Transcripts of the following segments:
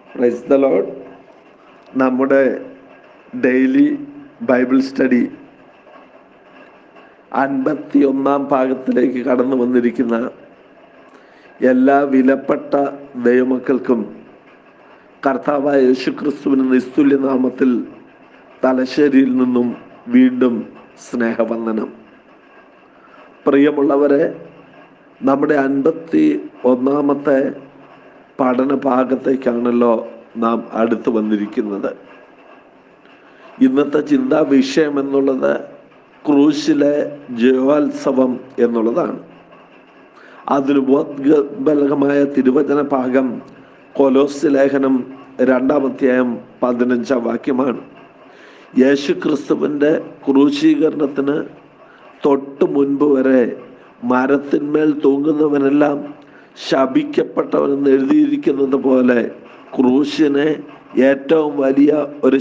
price the Lord നമ്മുടെ daily Bible study അൻപത്തി ഒന്നാം ഭാഗത്തിലേക്ക് കടന്നു വന്നിരിക്കുന്ന എല്ലാ വിലപ്പെട്ട ദൈവമക്കൾക്കും കർത്താവായ യേശുക്രിസ്തുവിന് നിസ്തുല്യ നാമത്തിൽ തലശ്ശേരിയിൽ നിന്നും വീണ്ടും സ്നേഹവന്ദനം പ്രിയമുള്ളവരെ നമ്മുടെ അൻപത്തി ഒന്നാമത്തെ പഠന ഭാഗത്തേക്കാണല്ലോ നാം അടുത്തു വന്നിരിക്കുന്നത് ഇന്നത്തെ ചിന്താ വിഷയം എന്നുള്ളത് ക്രൂശിലെ ജയോത്സവം എന്നുള്ളതാണ് അതിന് ബോധബലകമായ തിരുവചന ഭാഗം കൊലോസ് ലേഖനം രണ്ടാമധ്യായം പതിനഞ്ചാം വാക്യമാണ് യേശു ക്രിസ്തുവിൻ്റെ ക്രൂശീകരണത്തിന് തൊട്ട് മുൻപ് വരെ മരത്തിന്മേൽ തൂങ്ങുന്നവനെല്ലാം ശപിക്കപ്പെട്ടവനെന്ന് എഴുതിയിരിക്കുന്നത് പോലെ ക്രൂശിനെ ഏറ്റവും വലിയ ഒരു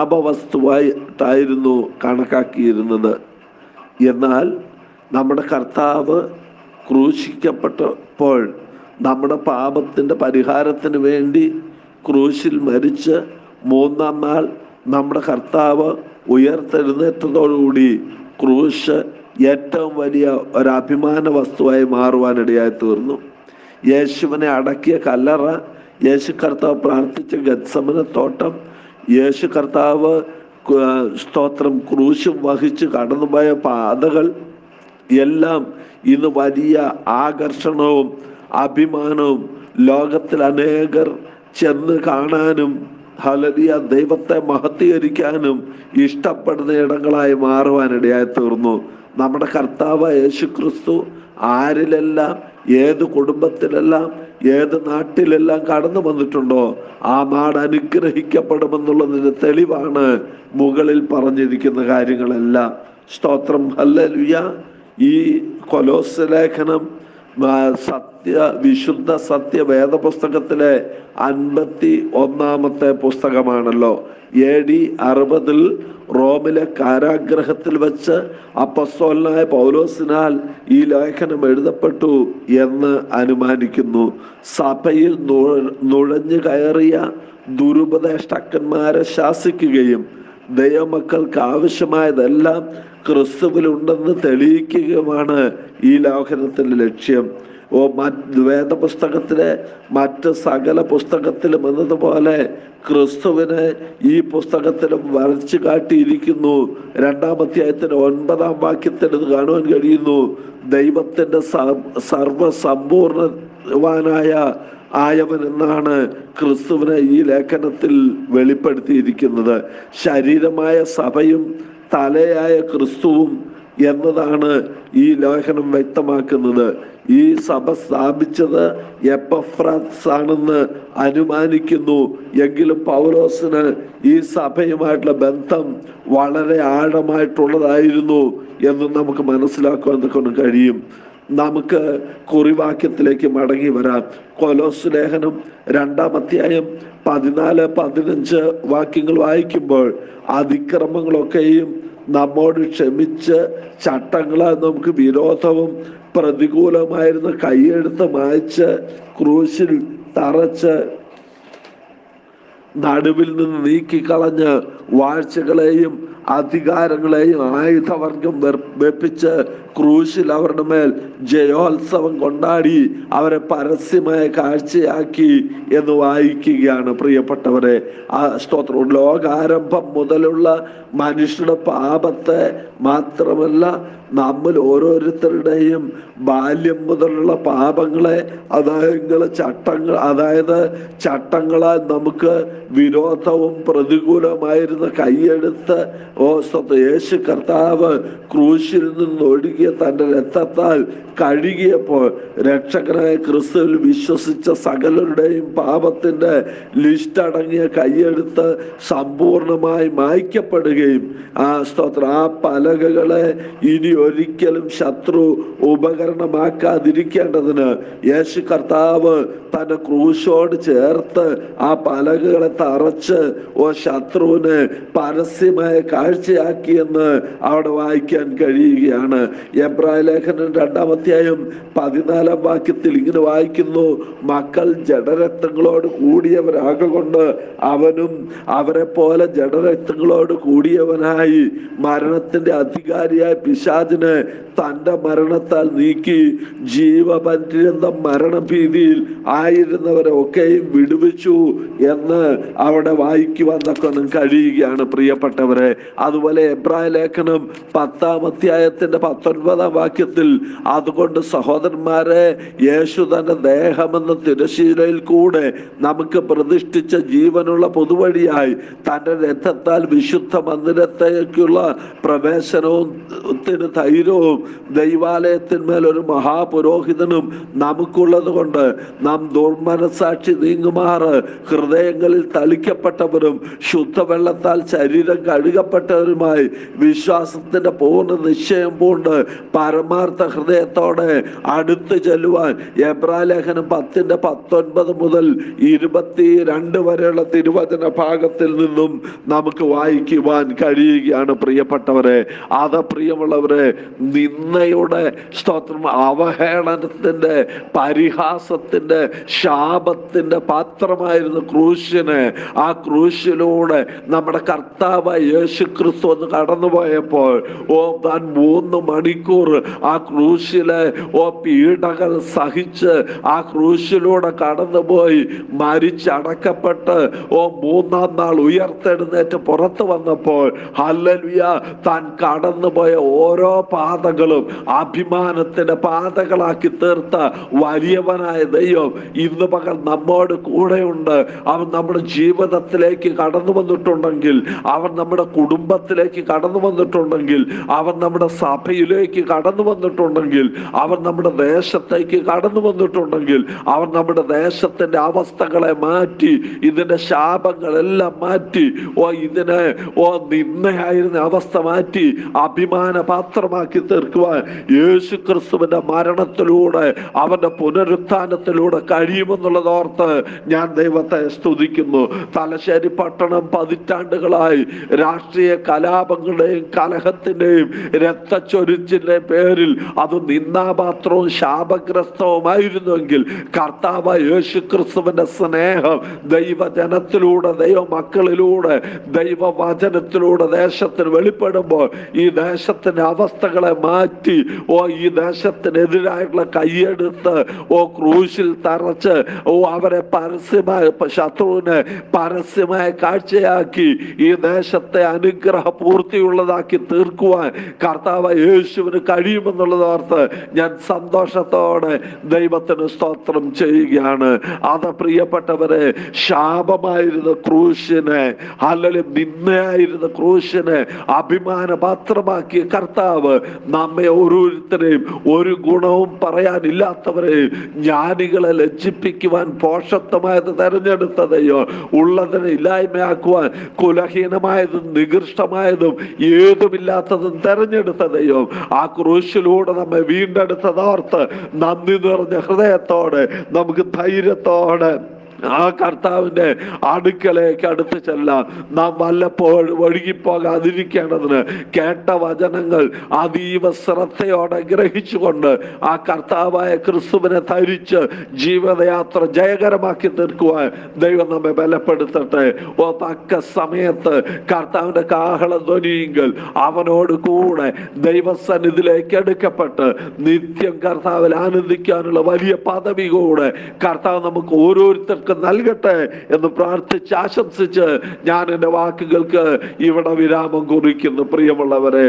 ശാപവസ്തുവായിട്ടായിരുന്നു കണക്കാക്കിയിരുന്നത് എന്നാൽ നമ്മുടെ കർത്താവ് ക്രൂശിക്കപ്പെട്ടപ്പോൾ നമ്മുടെ പാപത്തിൻ്റെ പരിഹാരത്തിന് വേണ്ടി ക്രൂശിൽ മരിച്ച് മൂന്നാം നാൾ നമ്മുടെ കർത്താവ് ഉയർത്തെഴുന്നേറ്റതോടുകൂടി ക്രൂശ് ഏറ്റവും വലിയ ഒരു അഭിമാന വസ്തുവായി മാറുവാനിടയായി തീർന്നു യേശുവിനെ അടക്കിയ കല്ലറ യേശു കർത്താവ് പ്രാർത്ഥിച്ച ഗത്സമന തോട്ടം യേശു കർത്താവ് സ്തോത്രം ക്രൂശും വഹിച്ച് കടന്നുപോയ പാതകൾ എല്ലാം ഇന്ന് വലിയ ആകർഷണവും അഭിമാനവും ലോകത്തിൽ അനേകർ ചെന്ന് കാണാനും ഹലലിയ ദൈവത്തെ മഹത്വീകരിക്കാനും ഇഷ്ടപ്പെടുന്ന ഇടങ്ങളായി മാറുവാനിടയായി തീർന്നു നമ്മുടെ കർത്താവ് യേശു ക്രിസ്തു ആരിലെല്ലാം ഏത് കുടുംബത്തിലെല്ലാം ഏത് നാട്ടിലെല്ലാം കടന്നു വന്നിട്ടുണ്ടോ ആ നാട് അനുഗ്രഹിക്കപ്പെടുമെന്നുള്ളതിന് തെളിവാണ് മുകളിൽ പറഞ്ഞിരിക്കുന്ന കാര്യങ്ങളെല്ലാം സ്തോത്രം ഹല്ലലുയ ഈ കൊലോസ് ലേഖനം സത്യ വിശുദ്ധ സത്യ വേദപുസ്തകത്തിലെ അൻപത്തി ഒന്നാമത്തെ പുസ്തകമാണല്ലോ എ ഡി അറുപതിൽ റോമിലെ കാരാഗ്രഹത്തിൽ വെച്ച് അപ്പസ്തോലനായ പൗലോസിനാൽ ഈ ലേഖനം എഴുതപ്പെട്ടു എന്ന് അനുമാനിക്കുന്നു സഭയിൽ നുഴഞ്ഞു കയറിയ ദുരുപദേഷ്ടക്കന്മാരെ ശാസിക്കുകയും ദൈവമക്കൾക്ക് ആവശ്യമായതെല്ലാം ക്രിസ്തുവിലുണ്ടെന്ന് തെളിയിക്കുകയുമാണ് ഈ ലേഖനത്തിൻ്റെ ലക്ഷ്യം ഓ മറ്റ് വേദപുസ്തകത്തിലെ മറ്റ് സകല പുസ്തകത്തിലും എന്നതുപോലെ ക്രിസ്തുവിനെ ഈ പുസ്തകത്തിലും വരച്ചു കാട്ടിയിരിക്കുന്നു രണ്ടാമധ്യായത്തിന് ഒൻപതാം വാക്യത്തിൽ ഇത് കാണുവാൻ കഴിയുന്നു ദൈവത്തിൻ്റെ സർവസമ്പൂർണവാനായ ആയവൻ എന്നാണ് ക്രിസ്തുവിനെ ഈ ലേഖനത്തിൽ വെളിപ്പെടുത്തിയിരിക്കുന്നത് ശരീരമായ സഭയും തലയായ ക്രിസ്തുവും എന്നതാണ് ഈ ലേഖനം വ്യക്തമാക്കുന്നത് ഈ സഭ സ്ഥാപിച്ചത് എപ്പഫ്രാസ് ആണെന്ന് അനുമാനിക്കുന്നു എങ്കിലും പൗലോസിന് ഈ സഭയുമായിട്ടുള്ള ബന്ധം വളരെ ആഴമായിട്ടുള്ളതായിരുന്നു എന്ന് നമുക്ക് മനസ്സിലാക്കുവാൻ കൊണ്ട് കഴിയും നമുക്ക് കുറിവാക്യത്തിലേക്ക് മടങ്ങി വരാം കൊലോസ് ലേഖനം രണ്ടാം അധ്യായം പതിനാല് പതിനഞ്ച് വാക്യങ്ങൾ വായിക്കുമ്പോൾ അതിക്രമങ്ങളൊക്കെയും നമ്മോട് ക്ഷമിച്ച് ചട്ടങ്ങളാൽ നമുക്ക് വിരോധവും പ്രതികൂലമായിരുന്ന കൈയെടുത്ത് മായ്ച്ച് ക്രൂശിൽ തറച്ച് നടുവിൽ നിന്ന് നീക്കിക്കളഞ്ഞ് വാഴ്ചകളെയും അധികാരങ്ങളെയും ആയുധവർഗം വെപ്പിച്ച് ക്രൂശിൽ അവരുടെ മേൽ ജയോത്സവം കൊണ്ടാടി അവരെ പരസ്യമായ കാഴ്ചയാക്കി എന്ന് വായിക്കുകയാണ് പ്രിയപ്പെട്ടവരെ ആ സ്തോത്രം ലോകാരംഭം മുതലുള്ള മനുഷ്യരുടെ പാപത്തെ മാത്രമല്ല നമ്മൾ ഓരോരുത്തരുടെയും ബാല്യം മുതലുള്ള പാപങ്ങളെ അതായത് ചട്ടങ്ങൾ അതായത് ചട്ടങ്ങളാൽ നമുക്ക് വിരോധവും പ്രതികൂലമായിരുന്ന കൈയെടുത്ത് ഓ സ്വത്ത് യേശു കർത്താവ് ക്രൂശിൽ നിന്ന് ഒഴുകിയ തൻ്റെ രക്തത്താൽ കഴുകിയപ്പോൾ രക്ഷകനായ ക്രിസ്തുവിൽ വിശ്വസിച്ച സകലരുടെയും പാപത്തിൻ്റെ ലിസ്റ്റ് അടങ്ങിയ കൈയെടുത്ത് സമ്പൂർണമായി മായ്ക്കപ്പെടുകയും ആ സ്തോത്രം ആ പലകകളെ ഇനി ഒരിക്കലും ശത്രു ഉപകരണമാക്കാതിരിക്കേണ്ടതിന് യേശു കർത്താവ് തന്റെ ക്രൂശോട് ചേർത്ത് ആ പലകകളെ തറച്ച് ഓ ശത്രുവിന് പരസ്യമായ കാഴ്ചയാക്കിയെന്ന് അവിടെ വായിക്കാൻ കഴിയുകയാണ് എബ്രായ ലേഖനം രണ്ടാം അധ്യായം പതിനാലാം വാക്യത്തിൽ ഇങ്ങനെ വായിക്കുന്നു മക്കൾ ജഡരക്തങ്ങളോട് കൂടിയവരാകൊണ്ട് അവനും അവരെ പോലെ ജഡരക്തങ്ങളോട് കൂടിയവനായി മരണത്തിന്റെ അധികാരിയായ പിശാചിന് തന്റെ മരണത്താൽ നീക്കി ജീവപര്യന്തം മരണഭീതിയിൽ ആയിരുന്നവരെ ഒക്കെയും വിടുവിച്ചു എന്ന് അവിടെ വായിക്കുവാൻ തക്കണം കഴിയുകയാണ് പ്രിയപ്പെട്ടവരെ അതുപോലെ എബ്രായ ലേഖനം പത്താം അധ്യായത്തിന്റെ പത്തൊൻപതാം വാക്യത്തിൽ അതുകൊണ്ട് സഹോദരന്മാരെ യേശു തന്റെ ദേഹമെന്ന തിരശീലയിൽ കൂടെ നമുക്ക് പ്രതിഷ്ഠിച്ച ജീവനുള്ള പൊതുവഴിയായി തന്റെ രഥത്താൽ വിശുദ്ധ മന്ദിരത്തേക്കുള്ള പ്രവേശനവും ത്തിന് ധൈര്യവും ദൈവാലയത്തിന്മേൽ ഒരു മഹാപുരോഹിതനും നമുക്കുള്ളത് കൊണ്ട് നാം ദുർമനസാക്ഷി നീങ്ങുമാറ് ഹൃദയങ്ങളിൽ തളിക്കപ്പെട്ടവരും ശുദ്ധവെള്ളത്താൽ ശരീരം കഴുകപ്പെട്ടവരുമായി വിശ്വാസത്തിന്റെ പൂർണ്ണ നിശ്ചയം പൂണ്ട് പരമാർത്ഥ ഹൃദയത്തോടെ അടുത്ത് ചെല്ലുവാൻ എബ്രാലേഖനം പത്തിന്റെ പത്തൊൻപത് മുതൽ ഇരുപത്തി രണ്ട് വരെയുള്ള തിരുവചന ഭാഗത്തിൽ നിന്നും നമുക്ക് വായിക്കുവാൻ കഴിയുകയാണ് പ്രിയപ്പെട്ടവരെ അത് പ്രിയമുള്ളവരെ നിന്നയുടെ സ്തോത്രം അവഹേളനത്തിന്റെ പരിഹാസത്തിന്റെ ശാപത്തിന്റെ പാത്രമായിരുന്നു ക്രൂശിന് ആ ക്രൂശിലൂടെ നമ്മുടെ കർത്താവ് യേശു ക്രിസ്തു ഒന്ന് കടന്നുപോയപ്പോൾ ഓ താൻ മൂന്ന് മണിക്കൂർ ആ ക്രൂശിലെ ഓ പീഡകൾ സഹിച്ച് ആ ക്രൂശിലൂടെ കടന്നുപോയി മരിച്ചടക്കപ്പെട്ട് ഓ മൂന്നാം നാൾ ഉയർത്തെഴുന്നേറ്റ് പുറത്തു വന്നപ്പോൾ ഹല്ലലുയ താൻ കടന്നുപോയ ഓരോ പാതകളും അഭിമാനത്തിന്റെ പാതകളാക്കി തീർത്ത വലിയവനായ ദൈവം ഇന്ന് പകൽ നമ്മോട് കൂടെയുണ്ട് അവൻ നമ്മുടെ ജീവിതത്തിലേക്ക് കടന്നു വന്നിട്ടുണ്ടെങ്കിൽ അവൻ നമ്മുടെ കുടുംബത്തിലേക്ക് കടന്നു വന്നിട്ടുണ്ടെങ്കിൽ അവൻ നമ്മുടെ സഭയിലേക്ക് കടന്നു വന്നിട്ടുണ്ടെങ്കിൽ അവൻ നമ്മുടെ ദേശത്തേക്ക് കടന്നു വന്നിട്ടുണ്ടെങ്കിൽ അവൻ നമ്മുടെ ദേശത്തിന്റെ അവസ്ഥകളെ മാറ്റി ഇതിന്റെ ശാപങ്ങളെല്ലാം മാറ്റി ഓ ഇതിനെ ഓ നിന്നയായിരുന്ന അവസ്ഥ മാറ്റി അഭിമാന പാത്രമാക്കി തീർക്കുവാൻ യേശു ക്രിസ്തുവിന്റെ മരണത്തിലൂടെ അവന്റെ പുനരുത്ഥാനത്തിലൂടെ കഴിയുമെന്നുള്ളത് ഓർത്ത് ഞാൻ ദൈവത്തെ സ്തുതിക്കുന്നു തലശ്ശേരി പട്ടണം പതിറ്റാണ്ടുകളായി രാഷ്ട്രീയ കലാപങ്ങളുടെയും കലഹത്തിന്റെയും രക്തച്ചൊരിച്ചിന്റെ പേരിൽ അത് നിന്നാപാത്രവും ശാപഗ്രസ്തവുമായിരുന്നുവെങ്കിൽ കർത്താവ് യേശു ക്രിസ്തുവിന്റെ സ്നേഹം ദൈവജനത്തിലൂടെ ദൈവമക്കളിലൂടെ ദൈവവചനത്തിലൂടെ ദേശത്തിന് വെളിപ്പെടുമ്പോൾ ഈ ദേശത്തിന്റെ അവസ്ഥകളെ മാറ്റി ഓ ഈ ദേശത്തിനെതിരായിട്ടുള്ള കൈയെടുത്ത് ഓ ക്രൂശിൽ തറച്ച് ഓ അവരെ പരസ്യമായ ശത്രുവിനെ പരസ്യമായ കാഴ്ചയാക്കി ഈ ദേശത്തെ അനുഗ്രഹ പൂർത്തിയുള്ളതാക്കി തീർക്കുവാൻ കർത്താവ് യേശുവിന് കഴിയുമെന്നുള്ളത് ഓർത്ത് ഞാൻ സന്തോഷത്തോടെ ദൈവത്തിന് സ്തോത്രം ചെയ്യുകയാണ് അത് പ്രിയപ്പെട്ടവരെ ശാപമായിരുന്ന ക്രൂശിനെ അല്ലെങ്കിൽ നിന്നയായിരുന്ന ക്രൂശിനെ അഭിമാന പാത്രമാക്കിയ കർത്താവ് നമ്മെ ഓരോരുത്തരെയും ഒരു ഗുണവും പറയാനില്ലാത്തവരെയും ജ്ഞാനികളെ ലജ്ജിപ്പിക്കുവാൻ പോഷത്വമായത് തെരഞ്ഞെടുത്തതയോ ഉള്ളതിനെ ഇല്ലായ്മയാക്കുവാൻ കുലഹീനമായതും നികൃഷ്ടമായതും ഏതുമില്ലാത്തതും തെരഞ്ഞെടുത്തതയോ ആ ക്രൂശിലൂടെ നമ്മെ വീണ്ടെടുത്തതോർത്ത് നന്ദി നിറഞ്ഞ ഹൃദയത്തോടെ നമുക്ക് ധൈര്യത്തോടെ ആ കർത്താവിന്റെ അടുക്കലേക്ക് അടുത്ത് ചെല്ലാം നാം വല്ലപ്പോഴും ഒഴുകിപ്പോകാതിരിക്കേണ്ടതിന് കേട്ട വചനങ്ങൾ അതീവ ശ്രദ്ധയോടെ ഗ്രഹിച്ചുകൊണ്ട് ആ കർത്താവായ ക്രിസ്തുവിനെ ധരിച്ച് ജീവിതയാത്ര ജയകരമാക്കി തീർക്കുവാൻ ദൈവം നമ്മെ ബലപ്പെടുത്തട്ടെ ഓ തക്ക സമയത്ത് കർത്താവിന്റെ കാഹള ധ്വനിയെങ്കിൽ അവനോട് കൂടെ ദൈവസന്നിധിയിലേക്ക് എടുക്കപ്പെട്ട് നിത്യം കർത്താവിൽ ആനന്ദിക്കാനുള്ള വലിയ പദവി കൂടെ കർത്താവ് നമുക്ക് ഓരോരുത്തർക്കും നൽകട്ടെ എന്ന് പ്രാർത്ഥിച്ച് ആശംസിച്ച് ഞാൻ എൻ്റെ വാക്കുകൾക്ക് ഇവിടെ വിരാമം കുറിക്കുന്നു പ്രിയമുള്ളവരെ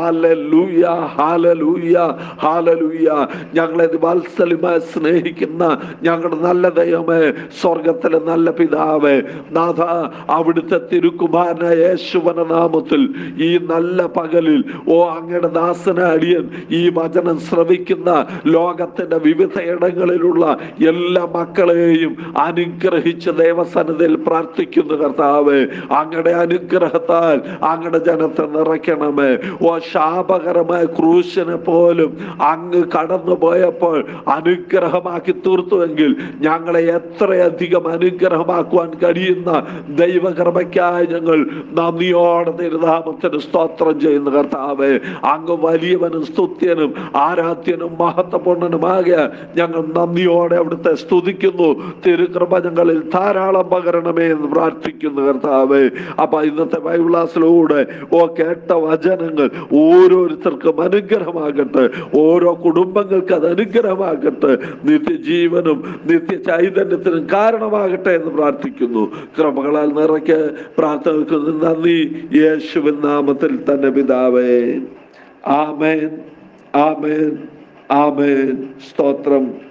ഹാലലൂയ ഹാലലൂയ ഹാലലൂയ ഞങ്ങളെ വാത്സല്യമായി സ്നേഹിക്കുന്ന ഞങ്ങളുടെ നല്ല ദൈവമേ സ്വർഗത്തിലെ നല്ല പിതാവേ നാഥ അവിടുത്തെ തിരുക്കുമാരനായ യേശുവന നാമത്തിൽ ഈ നല്ല പകലിൽ ഓ അങ്ങയുടെ ദാസന അടിയൻ ഈ വചനം ശ്രവിക്കുന്ന ലോകത്തിന്റെ വിവിധ ഇടങ്ങളിലുള്ള എല്ലാ മക്കളെയും അനു അനുഗ്രഹിച്ച് ദേവസനത്തിൽ പ്രാർത്ഥിക്കുന്നു കർത്താവ് അങ്ങയുടെ അനുഗ്രഹത്താൽ അങ്ങയുടെ ജനത്തെ നിറയ്ക്കണമേ ഓ ശാപകരമായ ക്രൂശിനെ പോലും അങ്ങ് കടന്നു പോയപ്പോൾ അനുഗ്രഹമാക്കി തീർത്തുവെങ്കിൽ ഞങ്ങളെ എത്രയധികം അനുഗ്രഹമാക്കുവാൻ കഴിയുന്ന ദൈവകൃപയ്ക്കായി ഞങ്ങൾ നന്ദിയോടെ തിരുനാമത്തിന് സ്തോത്രം ചെയ്യുന്ന കർത്താവ് അങ്ങ് വലിയവനും സ്തുത്യനും ആരാധ്യനും മഹത്വപൂർണനുമാകിയ ഞങ്ങൾ നന്ദിയോടെ അവിടുത്തെ സ്തുതിക്കുന്നു തിരുകൃപ ഞങ്ങളിൽ ധാരാളം പകരണമേ എന്ന് പ്രാർത്ഥിക്കുന്നു കർത്താവ് അപ്പൊ ഇന്നത്തെ ബൈബിളാസിലൂടെ ഓ കേട്ട വചനങ്ങൾ ഓരോരുത്തർക്കും അനുഗ്രഹമാകട്ടെ ഓരോ കുടുംബങ്ങൾക്ക് അത് അനുഗ്രഹമാകട്ടെ നിത്യജീവനും നിത്യ ചൈതന്യത്തിനും കാരണമാകട്ടെ എന്ന് പ്രാർത്ഥിക്കുന്നു കൃപകളാൽ നിറയ്ക്ക് പ്രാർത്ഥനകൾക്ക് നന്ദി യേശുവിൻ നാമത്തിൽ തന്നെ പിതാവേ ആമേൻ ആമേൻ ആമേൻ സ്തോത്രം